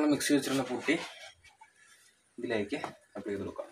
നമ്മൾ മിക്സി വെച്ചിരുന്ന പുട്ടി ഇതിലേക്ക് അപ്ലൈ ചെയ്ത് കൊടുക്കാം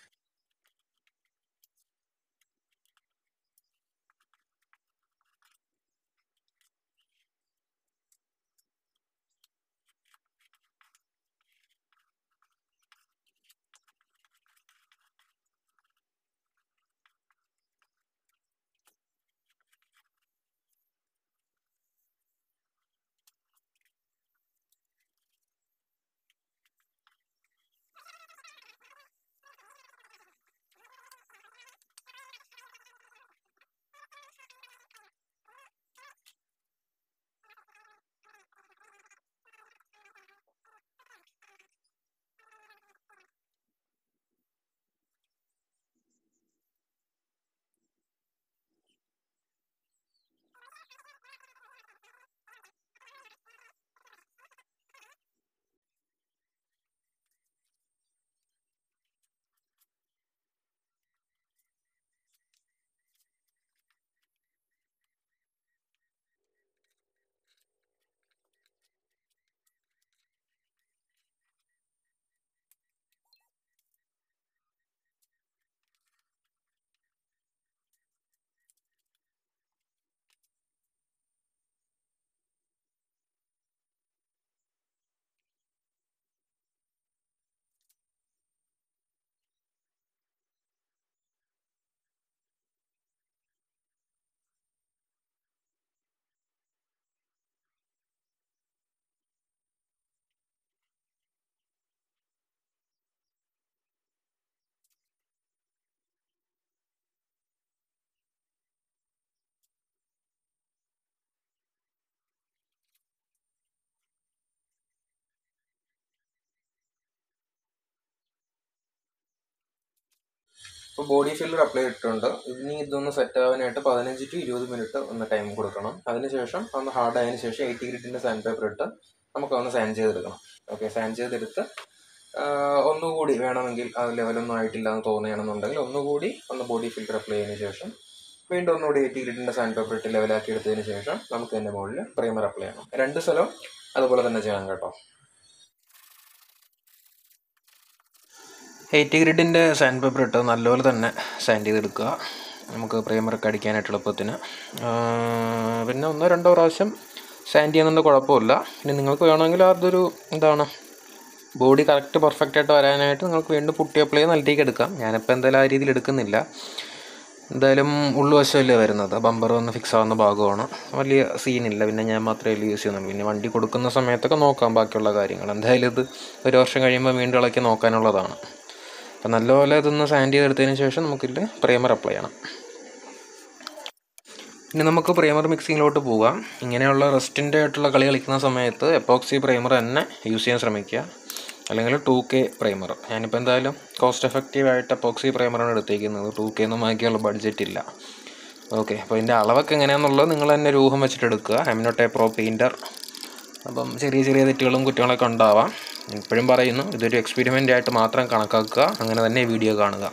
ഇപ്പോൾ ബോഡി ഫില്ലർ അപ്ലൈ ചെയ്തിട്ടുണ്ട് ഇനി ഇതൊന്ന് സെറ്റ് ആവാനായിട്ട് പതിനഞ്ച് ടു ഇരുപത് മിനിറ്റ് ഒന്ന് ടൈം കൊടുക്കണം അതിനുശേഷം ഒന്ന് ഹാർഡ് ആയതിനു ശേഷം എയ്റ്റി ഗ്രിഡിൻ്റെ സാൻഡ് പേപ്പർ ഇട്ട് നമുക്ക് ഒന്ന് സാൻഡ് ചെയ്തെടുക്കണം ഓക്കെ സാൻഡ് ചെയ്തെടുത്ത് ആഹ് ഒന്നുകൂടി വേണമെങ്കിൽ ആ ലെവലൊന്നും ആയിട്ടില്ല എന്ന് തോന്നുകയാണെന്നുണ്ടെങ്കിൽ ഒന്നുകൂടി ഒന്ന് ബോഡി ഫിൽറ്റർ അപ്ലൈ ചെയ്തതിന് ശേഷം വീണ്ടും ഒന്നുകൂടി എയ്റ്റി ഗ്രിഡിൻ്റെ സാൻഡ് പേപ്പർ ഇട്ട് ലെവലാക്കി എടുത്തതിന് ശേഷം നമുക്ക് അതിൻ്റെ മുകളിൽ പ്രൈമർ അപ്ലൈ ചെയ്യണം രണ്ട് സ്ഥലവും അതുപോലെ തന്നെ ചെയ്യണം കേട്ടോ എയ്റ്റി ഗ്രിഡിൻ്റെ സാൻഡ് പേപ്പർ ഇട്ട് നല്ലപോലെ തന്നെ സാൻഡ് ചെയ്തെടുക്കുക നമുക്ക് പ്രൈമറൊക്കെ അടിക്കാനായിട്ട് എളുപ്പത്തിന് ആ, പിന്നെ ഒന്നോ രണ്ടോ പ്രാവശ്യം സാൻഡ് ചെയ്യുന്നുണ്ട് കുഴപ്പമില്ല ഇനി നിങ്ങൾക്ക് വേണമെങ്കിൽ അതൊരു എന്താണ് ബോഡി കറക്റ്റ് പെർഫെക്റ്റ് ആയിട്ട് വരാനായിട്ട് നിങ്ങൾക്ക് വീണ്ടും പുട്ടി അപ്ലൈ ചെയ്ത് നിലത്തേക്ക് എടുക്കാം ഞാനിപ്പോൾ എന്തായാലും ആ രീതിയിൽ എടുക്കുന്നില്ല എന്തായാലും ഉള്ളുവശമല്ലേ വരുന്നത് ബമ്പർ വന്ന് ഫിക്സ് ആവുന്ന ഭാഗമാണ് വലിയ സീനില്ല പിന്നെ ഞാൻ മാത്രമേ യൂസ് ചെയ്യുന്നുള്ളൂ പിന്നെ വണ്ടി കൊടുക്കുന്ന സമയത്തൊക്കെ നോക്കാം ബാക്കിയുള്ള കാര്യങ്ങൾ എന്തായാലും ഇത് ഒരു വർഷം കഴിയുമ്പോൾ വീണ്ടും ഇളക്കി നോക്കാനുള്ളതാണ് അപ്പം നല്ലപോലെ ഇതൊന്ന് സാൻഡ് ചെയ്തെടുത്തതിന് ശേഷം നമുക്കിതിൽ പ്രൈമർ അപ്ലൈ ചെയ്യണം ഇനി നമുക്ക് പ്രൈമർ മിക്സിങ്ങിലോട്ട് പോകാം ഇങ്ങനെയുള്ള റെസ്റ്റിൻ്റെ ആയിട്ടുള്ള കളി കളിക്കുന്ന സമയത്ത് എപ്പോക്സി പ്രൈമർ തന്നെ യൂസ് ചെയ്യാൻ ശ്രമിക്കുക അല്ലെങ്കിൽ ടു കെ പ്രൈമർ ഞാനിപ്പോൾ എന്തായാലും കോസ്റ്റ് എഫക്റ്റീവ് ആയിട്ട് എപ്പോക്സി പ്രൈമറാണ് എടുത്തേക്കുന്നത് ടു കെ ഒന്നും വാങ്ങിക്കാനുള്ള ബഡ്ജറ്റ് ഇല്ല ഓക്കെ അപ്പോൾ ഇതിൻ്റെ അളവൊക്കെ എങ്ങനെയാണെന്നുള്ളത് നിങ്ങൾ തന്നെ രൂപം വെച്ചിട്ട് എടുക്കുക ഹെമിനോട്ടെ പ്രോ പെയിൻറ്റർ അപ്പം ചെറിയ ചെറിയ തെറ്റുകളും കുറ്റങ്ങളൊക്കെ ഉണ്ടാവാം ഇപ്പോഴും പറയുന്നു ഇതൊരു എക്സ്പെരിമെൻ്റ് ആയിട്ട് മാത്രം കണക്കാക്കുക അങ്ങനെ തന്നെ ഈ വീഡിയോ കാണുക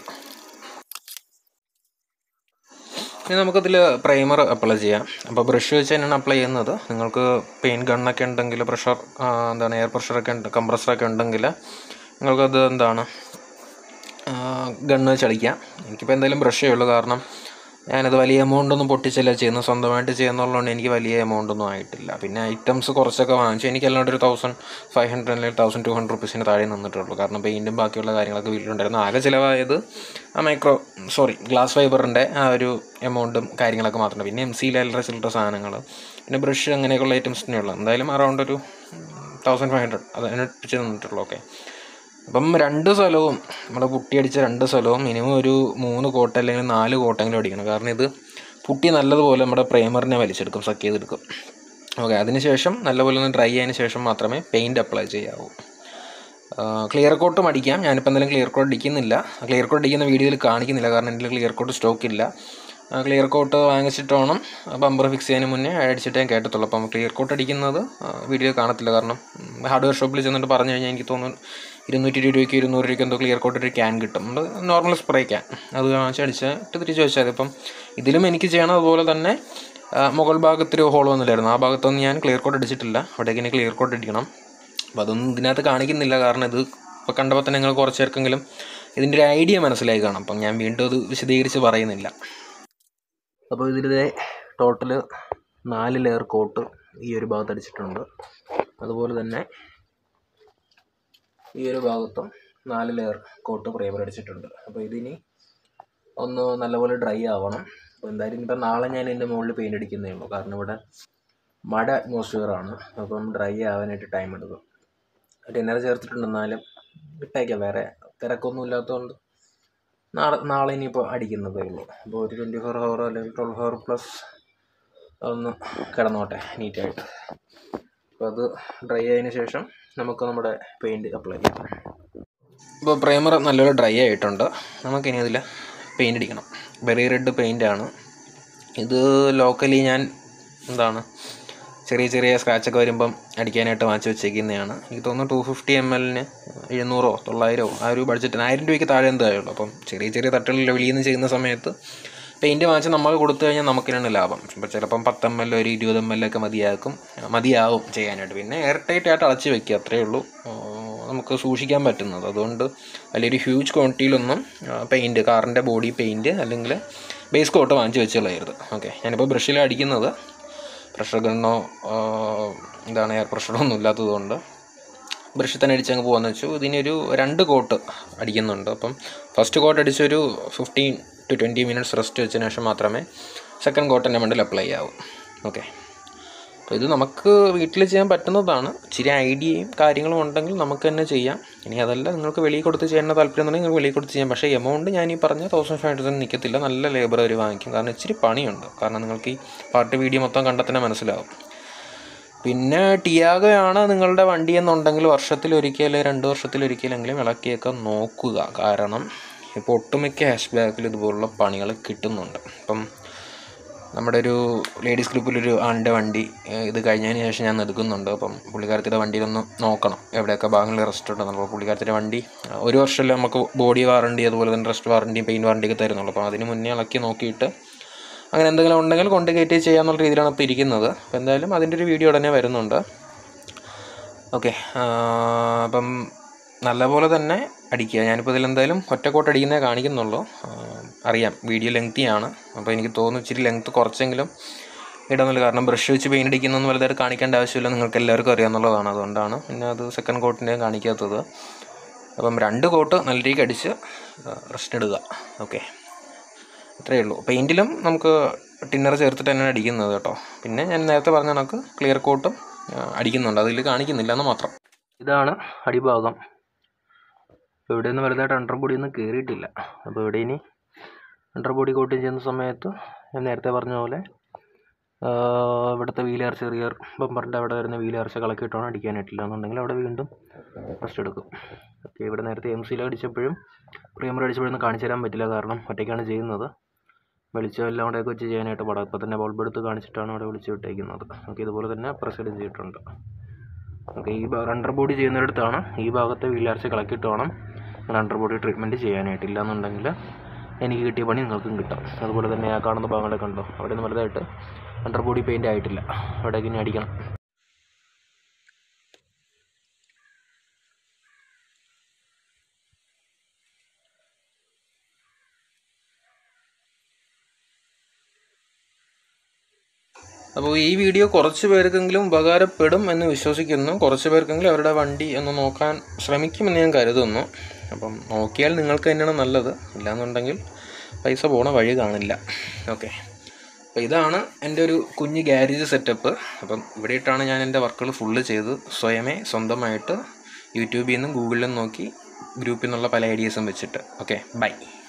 ഇനി നമുക്കതിൽ പ്രൈമർ അപ്ലൈ ചെയ്യാം അപ്പോൾ ബ്രഷ് വെച്ച് തന്നെയാണ് അപ്ലൈ ചെയ്യുന്നത് നിങ്ങൾക്ക് പെയിൻ ഗണ്ണൊക്കെ ഉണ്ടെങ്കിൽ പ്രഷർ എന്താണ് എയർ പ്രഷറൊക്കെ ഉണ്ട് കംപ്രസറൊക്കെ ഉണ്ടെങ്കിൽ നിങ്ങൾക്കത് എന്താണ് ഗണ്ണ് വെച്ച് അടിക്കാം എനിക്കിപ്പോൾ എന്തായാലും ബ്രഷേ ഉള്ളൂ കാരണം ഞാനത് വലിയ എമൗണ്ട് ഒന്നും പൊട്ടിച്ചല്ല ചെയ്യുന്നത് സ്വന്തമായിട്ട് ചെയ്യുന്നുള്ളതുകൊണ്ട് എനിക്ക് വലിയ എമൗണ്ട് ഒന്നും ആയിട്ടില്ല പിന്നെ ഐറ്റംസ് കുറച്ചൊക്കെ വാങ്ങിച്ചു എനിക്ക് അല്ലാണ്ട് ഒരു തൗസൻഡ് ഫൈവ് ഹൺഡ്രഡ് അല്ലെങ്കിൽ തൗസൻഡ് ടു ഹൺഡ്രഡ് റുപ്പീസിന് താഴെ നിന്നിട്ടുള്ളൂ കാരണം പെയിൻറ്റും ബാക്കിയുള്ള കാര്യങ്ങളൊക്കെ വീട്ടിലുണ്ടായിരുന്നു ആകെ ചിലവായത് ആ മൈക്രോ സോറി ഗ്ലാസ് ഫൈബറിൻ്റെ ആ ഒരു എമൗണ്ടും കാര്യങ്ങളൊക്കെ മാത്രമേ പിന്നെ എം സിയിൽ അല്ലറ ചില്ലറ സാധനങ്ങൾ പിന്നെ ബ്രഷ് അങ്ങനെയൊക്കെയുള്ള ഐറ്റംസ് തന്നെയുള്ളൂ എന്തായാലും അറൗണ്ട് ഒരു തൗസൻഡ് ഫൈവ് ഹൺഡ്രഡ് അത് അതിനടുപ്പിച്ച് നിന്നിട്ടുള്ളൂ ഓക്കെ അപ്പം രണ്ട് സ്ഥലവും നമ്മുടെ പുട്ടി അടിച്ച രണ്ട് സ്ഥലവും മിനിമം ഒരു മൂന്ന് കോട്ട അല്ലെങ്കിൽ നാല് കോട്ടെങ്കിലും അടിക്കണം കാരണം ഇത് പുട്ടി നല്ലതുപോലെ നമ്മുടെ പ്രൈമറിനെ വലിച്ചെടുക്കും സക്ക് ചെയ്തെടുക്കും ഓക്കെ അതിനുശേഷം നല്ലപോലെ ഒന്ന് ഡ്രൈ ആയതിനു ശേഷം മാത്രമേ പെയിൻറ് അപ്ലൈ ചെയ്യാവൂ ക്ലിയർ കോട്ടും അടിക്കാം ഞാനിപ്പോൾ എന്തായാലും ക്ലിയർ കോട്ട് അടിക്കുന്നില്ല ക്ലിയർ കോട്ട് അടിക്കുന്ന വീഡിയോയിൽ കാണിക്കുന്നില്ല കാരണം എൻ്റെ ക്ലിയർ കോട്ട് സ്റ്റോക്ക് ഇല്ല ക്ലിയർ കോട്ട് വാങ്ങിച്ചിട്ട് വേണം ബമ്പർ ഫിക്സ് ചെയ്യുന്നതിന് മുന്നേ അടിച്ചിട്ട് ഞാൻ കേട്ടത്തുള്ളൂ അപ്പം ക്ലിയർ കോട്ട് അടിക്കുന്നത് വീഡിയോ കാണത്തില്ല കാരണം ഹാർഡ്വെയർ ഷോപ്പിൽ ചെന്നിട്ട് പറഞ്ഞു കഴിഞ്ഞാൽ എനിക്ക് തോന്നുന്നു ഇരുന്നൂറ്റി ഇരുപത് രൂപയ്ക്ക് ഇരുന്നൂറ് രൂപയ്ക്ക് എന്തോ ക്ലിയർ കോട്ട് ഒരു ക്യാൻ കിട്ടും അത് നോർമൽ സ്പ്രേ ക്യാൻ അത് വാങ്ങിച്ച് അടിച്ചിട്ട് തിരിച്ച് വെച്ചാൽ മതി ഇപ്പം ഇതിലും എനിക്ക് ചെയ്യണം അതുപോലെ തന്നെ ആ, മുകൾ ഭാഗത്തൊരു ഹോൾ വന്നില്ലായിരുന്നു ആ ഭാഗത്തൊന്നും ഞാൻ ക്ലിയർ കോട്ട് അടിച്ചിട്ടില്ല അവിടേക്ക് ഇനി ക്ലിയർ കോട്ട് അടിക്കണം അപ്പോൾ അതൊന്നും ഇതിനകത്ത് കാണിക്കുന്നില്ല കാരണം ഇത് ഇപ്പോൾ കണ്ടപ്പോൾ തന്നെ നിങ്ങൾ കുറച്ച് പേർക്കെങ്കിലും ഇതിൻ്റെ ഒരു ഐഡിയ മനസ്സിലായി കാണാം അപ്പം ഞാൻ വീണ്ടും അത് വിശദീകരിച്ച് പറയുന്നില്ല അപ്പോൾ ഇതിലെ ടോട്ടൽ നാല് ലെയർ കോട്ട് ഈ ഒരു ഭാഗത്ത് അടിച്ചിട്ടുണ്ട് അതുപോലെ തന്നെ ഈ ഒരു ഭാഗത്തും നാല് ലെയർ കോട്ട് പ്രൈമർ അടിച്ചിട്ടുണ്ട് അപ്പോൾ ഇതിനി ഒന്ന് നല്ലപോലെ ഡ്രൈ ആവണം അപ്പോൾ എന്തായാലും ഇനിയിപ്പോൾ നാളെ ഞാൻ ഇതിൻ്റെ മുകളിൽ പെയിൻ്റ് അടിക്കുന്നേ ഉള്ളൂ കാരണം ഇവിടെ മഴ അറ്റ്മോസ്ഫിയറാണ് അപ്പം ഡ്രൈ ആവാനായിട്ട് ടൈം എടുക്കും ഡിന്നർ ചേർത്തിട്ടുണ്ടെന്നാലും ഇട്ടേക്കാം വേറെ തിരക്കൊന്നും ഇല്ലാത്തതുകൊണ്ട് നാളെ നാളെ ഇനിയിപ്പോൾ അടിക്കുന്നതേ ഉള്ളൂ അപ്പോൾ ഒരു ട്വൻറ്റി ഫോർ ഹവർ അല്ലെങ്കിൽ ട്വൽവ് ഹവർ പ്ലസ് ഒന്ന് കിടന്നോട്ടെ നീറ്റായിട്ട് അപ്പോൾ അത് ഡ്രൈ ആയതിനു ശേഷം നമുക്ക് നമ്മുടെ പെയിൻറ് അപ്ലൈ ചെയ്യാം ഇപ്പോൾ പ്രൈമർ നല്ലപോലെ ഡ്രൈ ആയിട്ടുണ്ട് നമുക്കിനി അതിൽ പെയിൻ്റ് അടിക്കണം ബെറി റെഡ് പെയിൻ്റാണ് ഇത് ലോക്കലി ഞാൻ എന്താണ് ചെറിയ ചെറിയ സ്ക്രാച്ചൊക്കെ വരുമ്പം അടിക്കാനായിട്ട് വാങ്ങിച്ച് വെച്ചേക്കുന്നതാണ് എനിക്ക് തോന്നുന്നു ടു ഫിഫ്റ്റി എം എല്ലിന് എഴുന്നൂറോ തൊള്ളായിരമോ ആ ഒരു ബഡ്ജറ്റിന് ആയിരം രൂപയ്ക്ക് താഴെ എന്തായുള്ളൂ അപ്പം ചെറിയ ചെറിയ തട്ടുകളിൽ വെളിയിൽ നിന്ന് ചെയ്യുന്ന സമയത്ത് പെയിൻറ്റ് വാങ്ങിച്ച് നമ്മൾ കൊടുത്തു കഴിഞ്ഞാൽ നമുക്കിനാണ് ലാഭം ഇപ്പോൾ ചിലപ്പം പത്ത് എം എൽ ഒരു ഇരുപത് എം എൽ ഒക്കെ മതിയാക്കും മതിയാവും ചെയ്യാനായിട്ട് പിന്നെ എയർ ടൈറ്റ് ആയിട്ട് അടച്ച് വെക്കുക അത്രയേ ഉള്ളൂ ആ, നമുക്ക് സൂക്ഷിക്കാൻ പറ്റുന്നത് അതുകൊണ്ട് വലിയൊരു ഹ്യൂജ് ക്വാണ്ടിറ്റിയിലൊന്നും പെയിൻറ്റ് കാറിൻ്റെ ബോഡി പെയിൻറ്റ് അല്ലെങ്കിൽ ബേസ് കോട്ട് വാങ്ങിച്ച് വെച്ച് കളയരുത് ഓക്കെ ഞാനിപ്പോൾ ബ്രഷിൽ അടിക്കുന്നത് പ്രഷർ ഗണ്ണോ എന്താണ് എയർ പ്രഷറോ ഒന്നും ഇല്ലാത്തതുകൊണ്ട് ബ്രഷിൽ തന്നെ അടിച്ചങ്ങ് പോകാന്ന് വെച്ചു ഇതിനൊരു രണ്ട് കോട്ട് അടിക്കുന്നുണ്ട് അപ്പം ഫസ്റ്റ് കോട്ട് അടിച്ചൊരു fifteen to twenty minutes rest വെച്ചതിന് ശേഷം മാത്രമേ സെക്കൻഡ് കോട്ട് എൻ്റെ മണ്ടിൽ അപ്ലൈ ആവും ഓക്കെ അപ്പോൾ ഇത് നമുക്ക് വീട്ടിൽ ചെയ്യാൻ പറ്റുന്നതാണ് ഇച്ചിരി ഐഡിയയും കാര്യങ്ങളും ഉണ്ടെങ്കിൽ നമുക്ക് തന്നെ ചെയ്യാം ഇനി അതല്ല നിങ്ങൾക്ക് വെളിയിൽ കൊടുത്ത് ചെയ്യാൻ താല്പര്യം ഉണ്ടെങ്കിൽ നിങ്ങൾക്ക് വെളിയിൽ കൊടുത്ത് ചെയ്യാം പക്ഷേ എമൗണ്ട് ഞാൻ ഈ പറഞ്ഞ തൗസൻഡ് ഫൈവ് ഹൺഡ്രഡ് നിൽക്കത്തില്ല നല്ല ലേബർ അവർ വാങ്ങിക്കും കാരണം ഇച്ചിരി പണിയുണ്ട് കാരണം നിങ്ങൾക്ക് ഈ പാർട്ടി വീഡിയോ മൊത്തം കണ്ടാൽ തന്നെ മനസ്സിലാവും പിന്നെ ടിയാഗോയാണ് നിങ്ങളുടെ വണ്ടി എന്നുണ്ടെങ്കിൽ വർഷത്തിലൊരിക്കൽ രണ്ട് വർഷത്തിലൊരിക്കലെങ്കിലും ഇളക്കിയൊക്കെ നോക്കുക കാരണം ഇപ്പോൾ ഒട്ടുമിക്ക ഹാഷ് ബാക്കിൽ ഇതുപോലുള്ള പണികൾ കിട്ടുന്നുണ്ട് അപ്പം നമ്മുടെ ഒരു ലേഡീസ് ഗ്രൂപ്പിലൊരു ആളിൻ്റെ വണ്ടി ഏഹ്, ഇത് കഴിഞ്ഞതിന് ശേഷം ഞാൻ എടുക്കുന്നുണ്ട് അപ്പം പുള്ളിക്കാരത്തിയുടെ വണ്ടിയിലൊന്ന് നോക്കണം എവിടെയൊക്കെ ഭാഗങ്ങളിൽ റെസ്റ്റ് ഉണ്ടെന്നുള്ളത് അപ്പോൾ പുള്ളിക്കാരത്തിൻ്റെ വണ്ടി ആ, ഒരു വർഷമല്ലേ നമുക്ക് ബോഡി വാറണ്ടി അതുപോലെ തന്നെ റെസ്റ്റ് വാറണ്ടിയും പെയിൻറ്റ് വാറണ്ടിയൊക്കെ തരുന്നുള്ളൂ അപ്പോൾ അതിന് മുന്നേ ഇളക്കി നോക്കിയിട്ട് അങ്ങനെ എന്തെങ്കിലും ഉണ്ടെങ്കിൽ കൊണ്ട് കയറ്റി ചെയ്യാന്നുള്ള രീതിയിലാണ് ഇപ്പോൾ ഇരിക്കുന്നത് അപ്പോൾ എന്തായാലും അതിൻ്റെ ഒരു വീഡിയോ ഉടനെ വരുന്നുണ്ട് ഓക്കെ അപ്പം നല്ലപോലെ തന്നെ അടിക്കുക ഞാനിപ്പോൾ ഇതിലെന്തായാലും ഒറ്റക്കോട്ട് അടിക്കുന്നേ കാണിക്കുന്നുള്ളൂ ആ, അറിയാം വീഡിയോ ലെങ്തിയാണ് അപ്പോൾ എനിക്ക് തോന്നുന്നു ഇച്ചിരി ലെങ്ത് കുറച്ചെങ്കിലും ഇടുന്നില്ല കാരണം ബ്രഷ് വെച്ച് പെയിൻ്റ് അടിക്കുന്നൊന്നും വലുതായിട്ട് കാണിക്കേണ്ട ആവശ്യമില്ല നിങ്ങൾക്ക് എല്ലാവർക്കും അറിയാമെന്നുള്ളതാണ് അതുകൊണ്ടാണ് പിന്നെ അത് സെക്കൻഡ് കോട്ടിൻ്റെയും കാണിക്കാത്തത് അപ്പം രണ്ട് കോട്ട് നല്ല രീതിക്ക് അടിച്ച് റെസ്റ്റ് ഇടുക ഓക്കെ അത്രയേ ഉള്ളൂ പെയിൻറ്റിലും നമുക്ക് ടിന്നർ ചേർത്തിട്ട് തന്നെയാണ് അടിക്കുന്നത് കേട്ടോ പിന്നെ ഞാൻ നേരത്തെ പറഞ്ഞ കണക്ക് ക്ലിയർ കോട്ടും ആ, അടിക്കുന്നുണ്ട് അതിൽ കാണിക്കുന്നില്ല എന്ന് മാത്രം ഇതാണ് അടിഭാഗം ഇപ്പോൾ ഇവിടെ നിന്ന് വലുതായിട്ട് അണ്ടർ ബോഡി ഒന്നും കയറിയിട്ടില്ല അപ്പോൾ ഇവിടെ ഇനി അണ്ടർ ബോഡി കോട്ടിങ് ചെയ്യുന്ന സമയത്ത് ഞാൻ നേരത്തെ പറഞ്ഞ പോലെ ആ, ഇവിടുത്തെ വീലാർ ചെറിയ ബമ്പറിൻ്റെ അവിടെ വരുന്ന വീലാർച്ച കളക്കിയിട്ടാണ് അടിക്കാനായിട്ടില്ല എന്നുണ്ടെങ്കിൽ അവിടെ വീണ്ടും റെസ്റ്റ് എടുക്കും ഓക്കെ ഇവിടെ നേരത്തെ എം സിയിൽ അടിച്ചപ്പോഴും പ്രീമർ അടിച്ചപ്പോഴൊന്നും കാണിച്ചു തരാൻ പറ്റില്ല കാരണം ഒറ്റയ്ക്കാണ് ചെയ്യുന്നത് വെളിച്ചം എല്ലാം കൂടെയൊക്കെ വെച്ച് ചെയ്യാനായിട്ട് പാടാം ഇപ്പോൾ തന്നെ ബൾബ് എടുത്ത് കാണിച്ചിട്ടാണ് അവിടെ വിളിച്ച് വിട്ടേക്കുന്നത് ഓക്കെ ഇതുപോലെ തന്നെ പ്രസൈഡ് ചെയ്തിട്ടുണ്ട് ഓക്കെ ഈ അണ്ടർ ബോഡി ചെയ്യുന്നിടത്താണ് ഈ ഭാഗത്തെ വീലാർച്ച കളക്കിയിട്ട് വേണം നിങ്ങൾ അണ്ടർ ബോഡി ട്രീറ്റ്മെൻറ്റ് ചെയ്യാനായിട്ട് ഇല്ലാന്നുണ്ടെങ്കിൽ എനിക്ക് കിട്ടിയ പണി നിങ്ങൾക്കും കിട്ടും അതുപോലെ തന്നെ ആ കാണുന്ന ഭാഗങ്ങളൊക്കെ ഉണ്ടോ അവിടെ നിന്ന് വലുതായിട്ട് അണ്ടർ ബോഡി പെയിൻ്റ് ആയിട്ടില്ല അവിടേക്ക് ഇനി അടിക്കണം അപ്പോൾ ഈ വീഡിയോ കുറച്ച് പേർക്കെങ്കിലും ഉപകാരപ്പെടും എന്ന് വിശ്വസിക്കുന്നു കുറച്ച് പേർക്കെങ്കിലും അവരുടെ വണ്ടി ഒന്ന് നോക്കാൻ ശ്രമിക്കുമെന്ന് ഞാൻ കരുതുന്നു അപ്പം നോക്കിയാൽ നിങ്ങൾക്ക് തന്നെയാണ് നല്ലത് ഇല്ലാന്നുണ്ടെങ്കിൽ പൈസ പോണ വഴി കാണില്ല ഓക്കെ അപ്പോൾ ഇതാണ് എൻ്റെ ഒരു കുഞ്ഞ് ഗ്യാരേജ് സെറ്റപ്പ് അപ്പം ഇവിടെ ഇട്ടാണ് ഞാൻ എൻ്റെ വർക്കുകൾ ഫുള്ള് ചെയ്ത് സ്വയമേ സ്വന്തമായിട്ട് യൂട്യൂബിൽ നിന്നും ഗൂഗിളിൽ നിന്നും നോക്കി ഗ്രൂപ്പിൽ നിന്നുള്ള പല ഐഡിയസും വെച്ചിട്ട് ഓക്കെ ബൈ